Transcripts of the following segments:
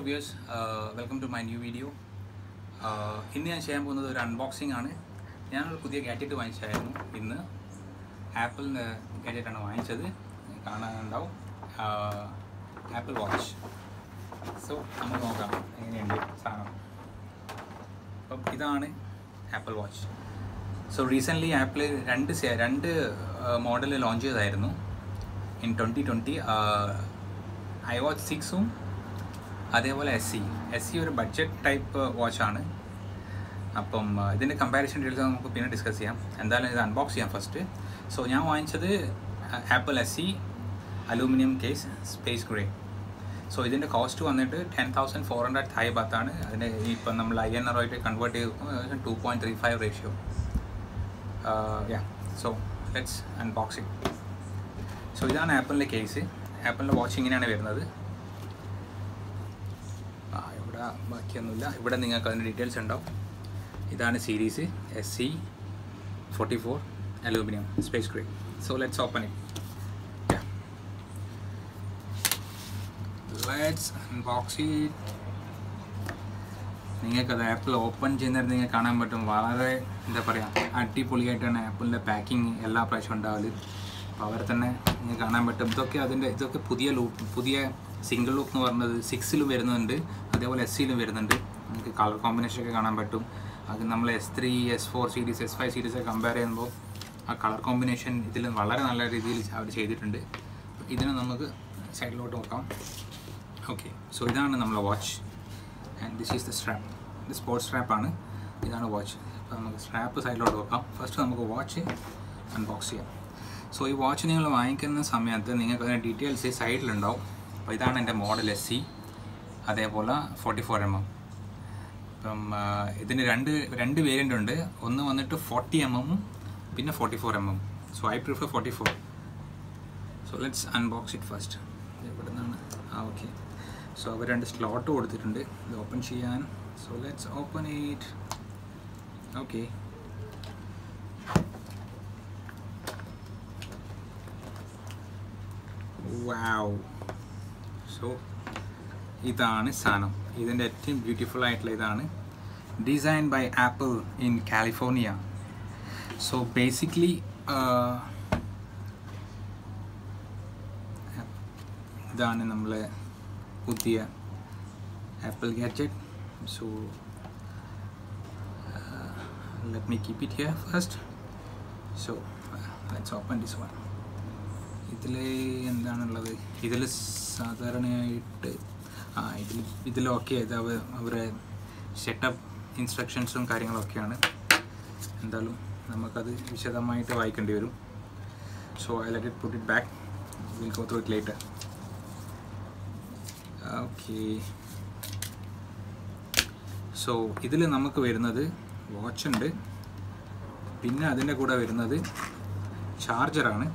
views welcome to my new video ഇന്ന് ഞാൻ ചെയ്യാൻ പോകുന്നത് ഒരു അൺബോക്സിംഗ് ആണ് ഞാനൊരു പുതിയ ഗാഡ്ജറ്റ് വാങ്ങിച്ചായിരുന്നു ഇന്ന് ആപ്പിളിൻ്റെ ഗാഡ്ജറ്റാണ് വാങ്ങിച്ചത് കാണാനുണ്ടാവും ആപ്പിൾ വാച്ച് സോ നമുക്ക് നോക്കാം എങ്ങനെയുണ്ട് സാധനം അപ്പം ഇതാണ് Apple Watch so recently Apple രണ്ട് സെ- രണ്ട് മോഡൽ ലോഞ്ച് ചെയ്തായിരുന്നു in twenty twenty iWatch സിക്സും അതേപോലെ എസ് സി എസ് സി ഒരു ബഡ്ജറ്റ് ടൈപ്പ് വാച്ചാണ് അപ്പം ആ, ഇതിൻ്റെ കമ്പാരിസൺ ഡീറ്റെയിൽസ് നമുക്ക് പിന്നെ ഡിസ്കസ് ചെയ്യാം എന്തായാലും ഇത് അൺബോക്സ് ചെയ്യാം ഫസ്റ്റ് സോ ഞാൻ വാങ്ങിച്ചത് Apple S C aluminium case space grey so ഇതിൻ്റെ കോസ്റ്റ് വന്നിട്ട് ten thousand four hundred Thai ബാത്താണ് അതിൻ്റെ ഇപ്പം നമ്മൾ ഐ എൻ ആയിട്ട് കൺവേർട്ട് ചെയ്ത് two point three five ratio yeah so let's unboxing so ഇതാണ് ആപ്പിളിൻ്റെ കേസ് ആപ്പിളിൻ്റെ വാച്ച് ഇങ്ങനെയാണ് വരുന്നത് ആ ഇവിടെ ബാക്കിയൊന്നുമില്ല ഇവിടെ നിങ്ങൾക്ക് അതിൻ്റെ ഡീറ്റെയിൽസ് ഉണ്ടാവും ഇതാണ് series S C forty four aluminium space grey so let's open it let's unbox it നിങ്ങൾക്കത് ആപ്പിൾ ഓപ്പൺ ചെയ്യുന്നത് നിങ്ങൾക്ക് കാണാൻ പറ്റും വളരെ എന്താ പറയുക അടിപൊളിയായിട്ടാണ് ആപ്പിളിൻ്റെ പാക്കിങ് എല്ലാ പ്രാവശ്യവും ഉണ്ടാവല് അപ്പോൾ അവരെ തന്നെ നിങ്ങൾക്ക് കാണാൻ പറ്റും ഇതൊക്കെ അതിൻ്റെ ഇതൊക്കെ പുതിയ ലൂപ്പ് പുതിയ സിംഗിൾ ലൂപ്പ് എന്ന് പറഞ്ഞത് സിക്സിലും വരുന്നുണ്ട് അതേപോലെ എസ് സിയിലും വരുന്നുണ്ട് നിങ്ങൾക്ക് കളർ കോമ്പിനേഷൻ ഒക്കെ കാണാൻ പറ്റും അത് നമ്മൾ S three S four series S five series ഒക്കെ കമ്പയർ ചെയ്യുമ്പോൾ ആ കളർ കോമ്പിനേഷൻ ഇതിൽ വളരെ നല്ല രീതിയിൽ അവർ ചെയ്തിട്ടുണ്ട് ഇതിനെ നമുക്ക് സൈഡിലോട്ട് നോക്കാം ഓക്കെ സോ ഇതാണ് നമ്മളെ watch and this is the strap ഇത് സ്പോർട്സ് സ്ട്രാപ്പാണ് ഇതാണ് വാച്ച് അപ്പോൾ നമുക്ക് സ്ട്രാപ്പ് സൈഡിലോട്ട് വെക്കാം ഫസ്റ്റ് നമുക്ക് വാച്ച് അൺബോക്സ് ചെയ്യാം സോ ഈ വാച്ച് നിങ്ങൾ വാങ്ങിക്കുന്ന സമയത്ത് നിങ്ങൾക്ക് അതിൻ്റെ ഡീറ്റെയിൽസ് സൈഡിലുണ്ടാവും അപ്പോൾ ഇതാണ് എൻ്റെ മോഡൽ എസ് സി അതേപോലെ ഫോർട്ടി ഫോർ എം എം ഇപ്പം ആ, ഇതിന് രണ്ട് രണ്ട് വേരിയൻ്റ് ഉണ്ട് ഒന്ന് വന്നിട്ട് ഫോർട്ടി എം എമ്മും പിന്നെ forty four M M so I prefer forty four so let's unbox it first ഇവിടെ നിന്നാണ് ആ ഓക്കെ സോ അവർ രണ്ട് സ്ലോട്ട് കൊടുത്തിട്ടുണ്ട് ഇത് ഓപ്പൺ ചെയ്യാൻ so let's open it okay wow so ഇതാണ് സാധനം ഇതിൻ്റെ ഏറ്റവും ബ്യൂട്ടിഫുൾ ആയിട്ടുള്ള ഇതാണ് design by Apple in California so basically ഇതാണ് നമ്മളെ പുതിയ Apple gadget so let me keep it here first so let's open this one ഇതിൽ എന്താണുള്ളത് ഇതിൽ സാധാരണയായിട്ട് ആ ഇതിൽ ഇതിലൊക്കെ ഇത് അവ അവരെ സെറ്റപ്പ് ഇൻസ്ട്രക്ഷൻസും കാര്യങ്ങളൊക്കെയാണ് എന്തായാലും നമുക്കത് വിശദമായിട്ട് വായിക്കേണ്ടി വരും so I let it put it back will go through it later okay so ഇതിൽ നമുക്ക് വരുന്നത് വാച്ച് ഉണ്ട് പിന്നെ അതിൻ്റെ കൂടെ വരുന്നത് ചാർജറാണ്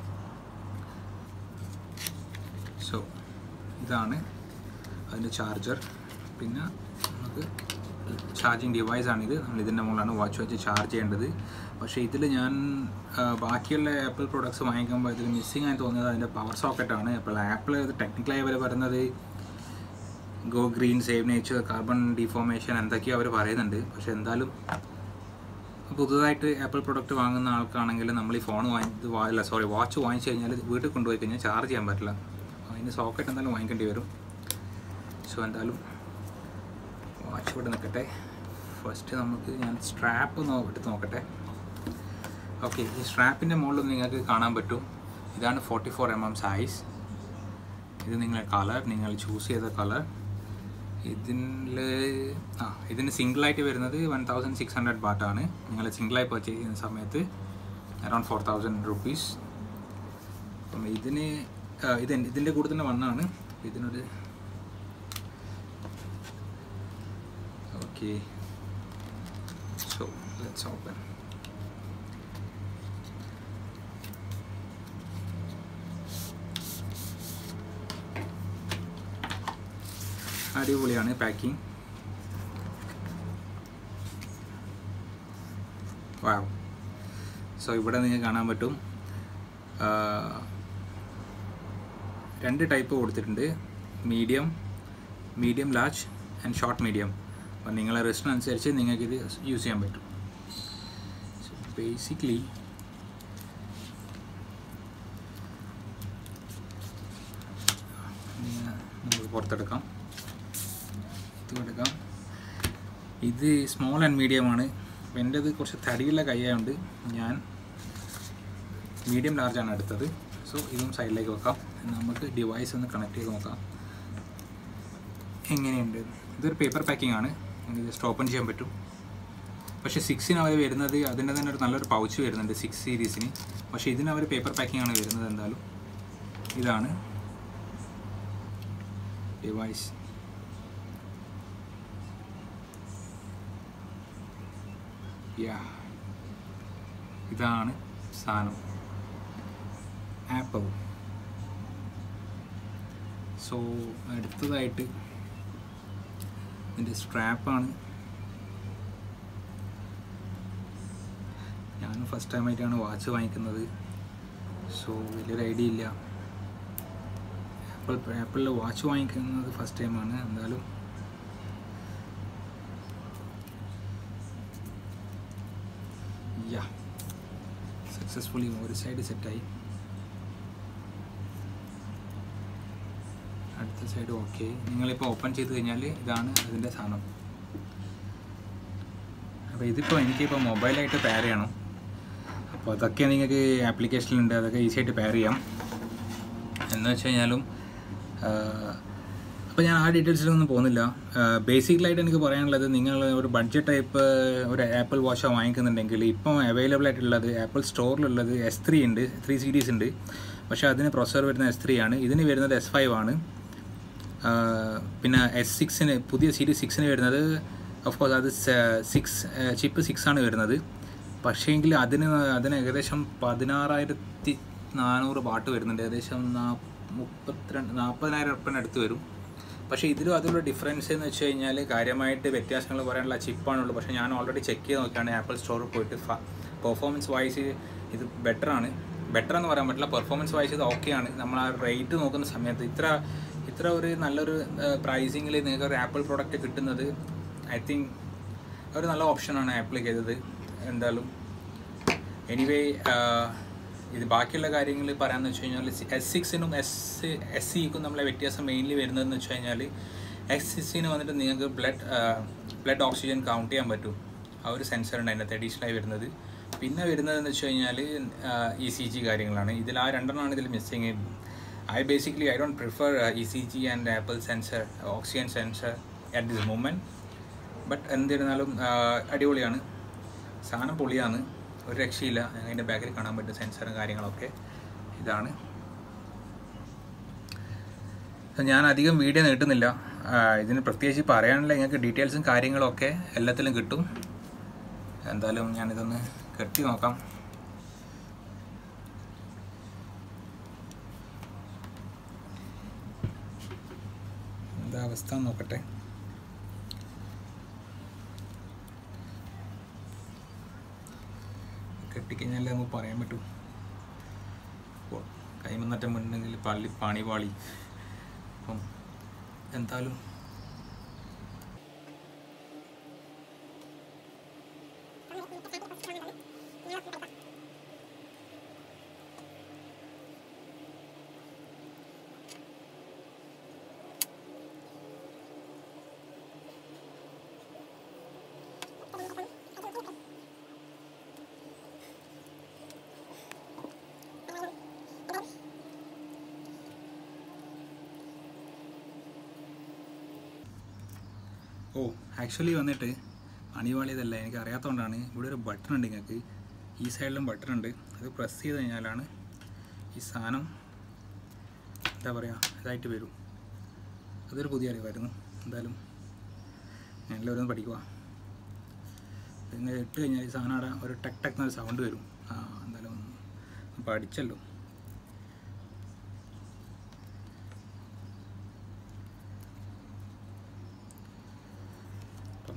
സോ ഇതാണ് അതിൻ്റെ ചാർജർ പിന്നെ നമുക്ക് ചാർജിങ് ഡിവൈസാണിത് നമ്മൾ ഇതിൻ്റെ മുകളിലാണ് വാച്ച് വെച്ച് ചാർജ് ചെയ്യേണ്ടത് പക്ഷേ ഇതിൽ ഞാൻ ആ, ബാക്കിയുള്ള ആപ്പിൾ പ്രോഡക്ട്സ് വാങ്ങിക്കുമ്പോൾ ഇതിൽ മിസ്സിങ് ആയി തോന്നിയത് അതിൻ്റെ പവർ സോക്കറ്റാണ് അപ്പോൾ ആപ്പിൾ ടെക്നിക്കലായി അവർ പറയുന്നത് go green save nature carbon deformation എന്തൊക്കെയോ അവർ പറയുന്നുണ്ട് പക്ഷെ എന്തായാലും പുതുതായിട്ട് ആപ്പിൾ പ്രൊഡക്റ്റ് വാങ്ങുന്ന ആൾക്കാണെങ്കിൽ നമ്മൾ ഈ ഫോൺ വാങ്ങി അല്ല സോറി വാച്ച് വാങ്ങിച്ചു കഴിഞ്ഞാൽ വീട്ടിൽ കൊണ്ടുപോയി കഴിഞ്ഞാൽ ചാർജ് ചെയ്യാൻ പറ്റില്ല അതിന് സോക്കറ്റ് എന്തായാലും വാങ്ങിക്കേണ്ടി വരും സോ എന്തായാലും വാച്ച് ഇവിടെ നിൽക്കട്ടെ ഫസ്റ്റ് നമുക്ക് ഞാൻ സ്ട്രാപ്പ് നോ എടുത്ത് നോക്കട്ടെ ഓക്കെ ഈ സ്ട്രാപ്പിൻ്റെ മുകളിൽ നിങ്ങൾക്ക് കാണാൻ പറ്റും ഇതാണ് forty four M M size ഇത് നിങ്ങളെ കളർ നിങ്ങൾ ചൂസ് ചെയ്ത കളർ ഇതിൽ ആ ഇതിന് സിംഗിളായിട്ട് വരുന്നത് വൺ തൗസൻഡ് സിക്സ് ഹൺഡ്രഡ് ബാട്ടാണ് നിങ്ങൾ സിംഗിളായി പർച്ചേസ് ചെയ്യുന്ന സമയത്ത് അറൗണ്ട് ഫോർ തൗസൻഡ് റുപ്പീസ് അപ്പം ഇതിന് ആ, ഇത് ഇതിൻ്റെ കൂടെ തന്നെ വണ്ണാണ് ഇതിനൊരു ഓക്കെ സോ ലെറ്റ്സ് ഓപ്പൺ അടിപൊളിയാണ് പാക്കിംഗ് വാവ് സോ ഇവിടെ നിങ്ങൾക്ക് കാണാൻ പറ്റും ആ, രണ്ട് ടൈപ്പ് കൊടുത്തിട്ടുണ്ട് medium medium large and short medium അപ്പം നിങ്ങളെ റിസ്റ്റിനനുസരിച്ച് നിങ്ങൾക്ക് ഇത് യൂസ് ചെയ്യാൻ പറ്റും സോ ബേസിക്കലി നമുക്ക് പുറത്തെടുക്കാം ഇത് എടുക്കാം ഇത് സ്മോൾ ആൻഡ് മീഡിയം ആണ് അപ്പം എൻ്റെത് കുറച്ച് തടിയുള്ള കൈയായതുകൊണ്ട് ഞാൻ മീഡിയം ലാർജ് ആണ് എടുത്തത് സോ ഇതും സൈഡിലേക്ക് വെക്കാം നമുക്ക് ഡിവൈസ് ഒന്ന് കണക്ട് ചെയ്ത് നോക്കാം എങ്ങനെയുണ്ട് ഇതൊരു പേപ്പർ പാക്കിംഗ് ആണ് ഇത് ജസ്റ്റ് ഓപ്പൺ ചെയ്യാൻ പറ്റും പക്ഷേ സിക്സിന് അവർ വരുന്നത് അതിൻ്റെ തന്നെ ഒരു നല്ലൊരു പൗച്ച് വരുന്നുണ്ട് സിക്സ് സീരീസിന് പക്ഷേ ഇതിന് അവർ പേപ്പർ പാക്കിംഗ് ആണ് വരുന്നത് എന്തായാലും ഇതാണ് ഡിവൈസ് യാ ഇതാണ് സാധനം ആപ്പിൾ സോ അടുത്തതായിട്ട് ഇതിൻ്റെ സ്ട്രാപ്പാണ് ഞാൻ ഫസ്റ്റ് ടൈമായിട്ടാണ് വാച്ച് വാങ്ങിക്കുന്നത് സോ വലിയൊരു ഐഡിയ ഇല്ല ആപ്പിൾ ആപ്പിളിൽ വാച്ച് വാങ്ങിക്കുന്നത് ഫസ്റ്റ് ടൈമാണ് എന്തായാലും യാ സക്സസ്ഫുള്ളി ഒരു സൈഡ് സെറ്റായി അടുത്ത സൈഡ് ഓക്കെ നിങ്ങളിപ്പോൾ ഓപ്പൺ ചെയ്ത് കഴിഞ്ഞാൽ ഇതാണ് അതിൻ്റെ സാധനം അപ്പോൾ ഇതിപ്പോൾ എനിക്കിപ്പോൾ മൊബൈലായിട്ട് പെയർ ചെയ്യണം അപ്പോൾ അതൊക്കെ നിങ്ങൾക്ക് ആപ്ലിക്കേഷനിലുണ്ട് അതൊക്കെ ഈസി ആയിട്ട് പെയർ ചെയ്യാം എന്ന് വെച്ച് കഴിഞ്ഞാലും അപ്പോൾ ഞാൻ ആ ഡീറ്റെയിൽസിലൊന്നും പോകുന്നില്ല ബേസിക്കലായിട്ട് എനിക്ക് പറയാനുള്ളത് നിങ്ങൾ ഒരു ബഡ്ജറ്റ് ടൈപ്പ് ഒരു ആപ്പിൾ വാഷോ വാങ്ങിക്കുന്നുണ്ടെങ്കിൽ ഇപ്പം അവൈലബിൾ ആയിട്ടുള്ളത് ആപ്പിൾ സ്റ്റോറിലുള്ളത് എസ് ത്രീ ഉണ്ട് ത്രീ സീരീസ് ഉണ്ട് പക്ഷേ അതിന് പ്രൊസസർ വരുന്നത് എസ് ത്രീ ആണ് ഇതിന് വരുന്നത് എസ് ഫൈവ് ആണ് പിന്നെ എസ് സിക്സിന് പുതിയ സീരീസ് സിക്സിന് വരുന്നത് ഓഫ് കോഴ്സ് അത് സിക്സ് ചിപ്പ് സിക്സ് ആണ് വരുന്നത് പക്ഷേങ്കിൽ അതിന് അതിന് ഏകദേശം പതിനാറായിരത്തി നാനൂറ് ബാട്ട് വരുന്നുണ്ട് ഏകദേശം നാ മുപ്പത്തിരണ്ട് നാൽപ്പതിനായിരം ഉറുപ്പിന് അടുത്ത് വരും പക്ഷേ ഇതിലും അതിലുള്ള ഡിഫറൻസ് എന്ന് വെച്ച് കഴിഞ്ഞാൽ കാര്യമായിട്ട് വ്യത്യാസങ്ങൾ പറയാനുള്ള ചിപ്പാണുള്ളൂ പക്ഷേ ഞാൻ ഓൾറെഡി ചെക്ക് ചെയ്ത് നോക്കിയാണ് ആപ്പിൾ സ്റ്റോറിൽ പോയിട്ട് പെർഫോമൻസ് വൈസ് ഇത് ബെറ്റർ ആണ് ബെറ്റർ എന്ന് പറയാൻ പറ്റില്ല പെർഫോമൻസ് വൈസ് ഇത് ഓക്കെയാണ് നമ്മൾ ആ റേറ്റ് നോക്കുന്ന സമയത്ത് ഇത്ര ഇത്ര ഒരു നല്ലൊരു പ്രൈസിങ്ങിൽ നിങ്ങൾക്ക് ഒരു ആപ്പിൾ പ്രോഡക്റ്റ് കിട്ടുന്നത് ഐ തിങ്ക് ഒരു നല്ല ഓപ്ഷനാണ് ആപ്പിൾ ചെയ്തത് എന്തായാലും എനിവേ ഇത് ബാക്കിയുള്ള കാര്യങ്ങൾ പറയാമെന്ന് വെച്ച് കഴിഞ്ഞാൽ എസ് സിക്സിനും എസ് എസ് സിക്കും നമ്മളെ വ്യത്യാസം മെയിൻലി വരുന്നതെന്ന് വെച്ച് കഴിഞ്ഞാൽ എസ് സിക്സിന് വന്നിട്ട് നിങ്ങൾക്ക് ബ്ലഡ് ബ്ലഡ് ഓക്സിജൻ കൗണ്ട് ചെയ്യാൻ പറ്റും ആ ഒരു സെൻസർ ഉണ്ട് അതിനകത്ത് അഡീഷണലായി വരുന്നത് പിന്നെ വരുന്നതെന്ന് വെച്ച് കഴിഞ്ഞാൽ ഇ സി ജി കാര്യങ്ങളാണ് ഇതിൽ ആ രണ്ടെണ്ണമാണ് ഇതിൽ missing I basically I don't prefer E C G and Apple sensor oxygen sensor at this moment but എന്തിരുന്നാലും അടിപൊളിയാണ് സാധനം പൊളിയാണ് ഒരു രക്ഷയില്ല അതിൻ്റെ ബാക്കിൽ കാണാൻ പറ്റും സെൻസറും കാര്യങ്ങളൊക്കെ ഇതാണ് ഞാൻ അധികം വീഡിയോ നീട്ടുന്നില്ല ഇതിന് പ്രത്യേകിച്ച് പറയാനുള്ള നിങ്ങൾക്ക് ഡീറ്റെയിൽസും കാര്യങ്ങളൊക്കെ എല്ലാത്തിലും കിട്ടും എന്തായാലും ഞാനിതൊന്ന് കെട്ടി നോക്കാം എന്താ അവസ്ഥ നോക്കട്ടെ കെട്ടിക്കഴിഞ്ഞാലേ നമുക്ക് പറയാൻ പറ്റൂ അപ്പോൾ കൈമന്നറ്റം ഉണ്ടെങ്കിൽ പള്ളി പാണി പാളി അപ്പം എന്തായാലും ഓ ആക്ച്വലി വന്നിട്ട് അണിവാളിയതല്ല എനിക്ക് അറിയാത്തതുകൊണ്ടാണ് ഇവിടെ ഒരു ബട്ടൺ ഉണ്ട് നിങ്ങൾക്ക് ഈ സൈഡിലും ബട്ടൺ ഉണ്ട് അത് പ്രസ് ചെയ്ത് കഴിഞ്ഞാലാണ് ഈ സാധനം എന്താ പറയുക ഇതായിട്ട് വരും അതൊരു പുതിയ അറിവായിരുന്നു എന്തായാലും ഞാൻ എല്ലാവരും പഠിക്കുക പിന്നെ ഇട്ട് കഴിഞ്ഞാൽ ഈ സാധനം അവിടെ ഒരു ടെക് ടെക് എന്നൊരു സൗണ്ട് വരും ആ എന്തായാലും പഠിച്ചല്ലോ അപ്പം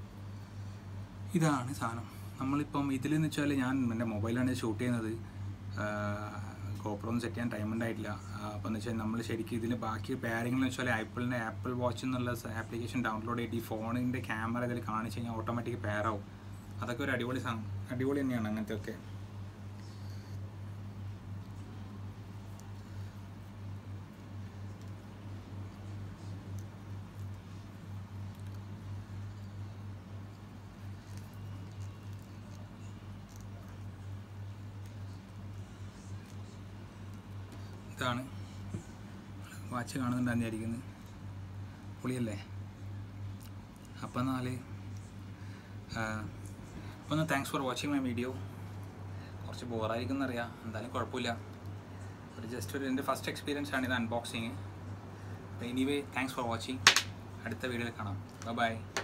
ഇതാണ് സാധനം നമ്മളിപ്പം ഇതിലെന്ന് വെച്ചാൽ ഞാൻ എൻ്റെ മൊബൈലാണ് ഷൂട്ട് ചെയ്യുന്നത് ഗോപ്രോ സെറ്റ് ചെയ്യാൻ ടൈം ഉണ്ടായിട്ടില്ല അപ്പോൾ എന്ന് വെച്ചാൽ നമ്മൾ ശരിക്കും ഇതിൽ ബാക്കി പാരിങ്ങൾ എന്ന് വെച്ചാൽ ആപ്പിളിൻ്റെ ആപ്പിൾ വാച്ച് എന്നുള്ള ആപ്ലിക്കേഷൻ ഡൗൺലോഡ് ചെയ്തിട്ട് ഈ ഫോണിൻ്റെ ക്യാമറ ഇതിൽ കാണിച്ച് കഴിഞ്ഞാൽ ഓട്ടോമാറ്റിക് പെയറാവും അതൊക്കെ ഒരു അടിപൊളി സാധനം അടിപൊളി തന്നെയാണ് അങ്ങനത്തെ ഒക്കെ ഇതാണ് വാച്ച് കാണുന്നുണ്ടെന്ന് വിചാരിക്കുന്നത് പൊളിയല്ലേ അപ്പം എന്നാല് അപ്പോൾ ഒന്ന് thanks for watching my video കുറച്ച് ബോറായിരിക്കും എന്നറിയാം എന്തായാലും കുഴപ്പമില്ല ഒരു ജസ്റ്റ് ഒരു എൻ്റെ ഫസ്റ്റ് എക്സ്പീരിയൻസ് ആണ് ഇത് അൺബോക്സിങ് അപ്പോൾ എനിവേ താങ്ക്സ് ഫോർ വാച്ചിങ് അടുത്ത വീഡിയോയിൽ കാണാം ബൈ